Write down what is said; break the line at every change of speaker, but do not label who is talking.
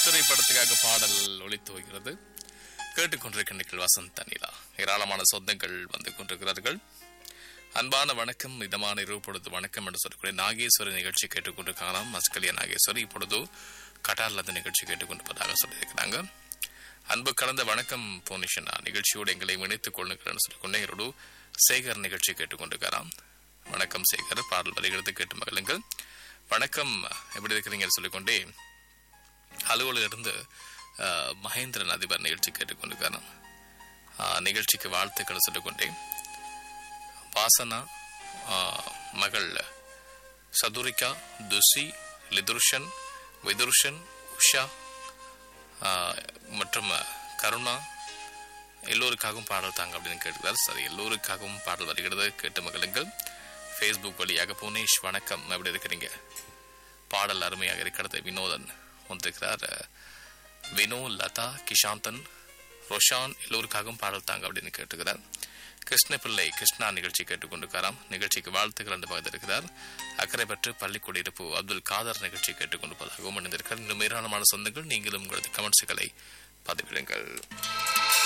திரைப்படத்துக்காக பாடல் ஒலித்து வருகிறது கேட்டுக்கொண்டிருக்கின்றீர்கள் வசந்த நிலா ஏராளமான சொந்தங்கள் வந்து கொண்டிருக்கிறார்கள் அன்பான வணக்கம் இதமான இரவு பொழுது வணக்கம் என்று சொல்லக்கூடிய நாகேஸ்வரி நிகழ்ச்சி கேட்டுக்கொண்டிருக்கலாம் மஸ்கலியா நாகேஸ்வரி இப்பொழுது கட்டார்ல அந்த நிகழ்ச்சி கேட்டுக்கொண்டிருப்பதாக சொல்லியிருக்கிறாங்க அன்பு கலந்த வணக்கம் போனிஷனா நிகழ்ச்சியோடு எங்களை இணைத்துக் கொள்ளுங்கள் சொல்லிக்கொண்டே என்னோடு சேகர் நிகழ்ச்சி கேட்டுக்கொண்டிருக்கிறாம் வணக்கம் சேகர் பாடல் வருகிறது கேட்டு மகளுங்கள் வணக்கம் எப்படி இருக்கிறீங்கன்னு சொல்லிக்கொண்டே அலுவலிருந்து அஹ், மகேந்திரன் அதிபர் நிகழ்ச்சி கேட்டுக்கொண்டிருக்கிறார் அஹ், நிகழ்ச்சிக்கு வாழ்த்துக்கள் சொல்லிக்கொண்டே வாசனா அஹ், மகள் சதுரிகா துசி லிதுர்ஷன் விதுர்ஷன் உஷா அஹ், மற்றும் கருணா எல்லோருக்காகவும் பாடல் தாங்க அப்படின்னு கேட்டுக்கிறார் சரி எல்லோருக்காகவும் பாடல் வருகிறது கேட்டு மகளுங்கள் ஃபேஸ்புக் வழியாக புனேஷ் வணக்கம் எப்படி இருக்கிறீங்க பாடல் அருமையாக இருக்கிறது வினோதன் வந்திருக்கிறார் வினோ லதா கிஷாந்தன் ரோஷான் எல்லோருக்காகவும் பாடல் தாங்க அப்படின்னு கேட்டுக்கிறார் கிருஷ்ணபிள்ளை கிருஷ்ணா நிகழ்ச்சி கேட்டுக்கொண்டிருக்காராம் நிகழ்ச்சிக்கு வாழ்த்துக்கள் என்று பகிர்ந்திருக்கிறார் அக்கறை பற்று பள்ளிக்குடியிருப்பு அப்துல் காதர் நிகழ்ச்சி கேட்டுக்கொண்டிருப்பதாகவும் இணைந்திருக்கிறார் இன்னும் ஏராளமான சொந்தங்கள் நீங்களும் உங்களது கமெண்ட்ஸுகளை பதிவிடுங்கள்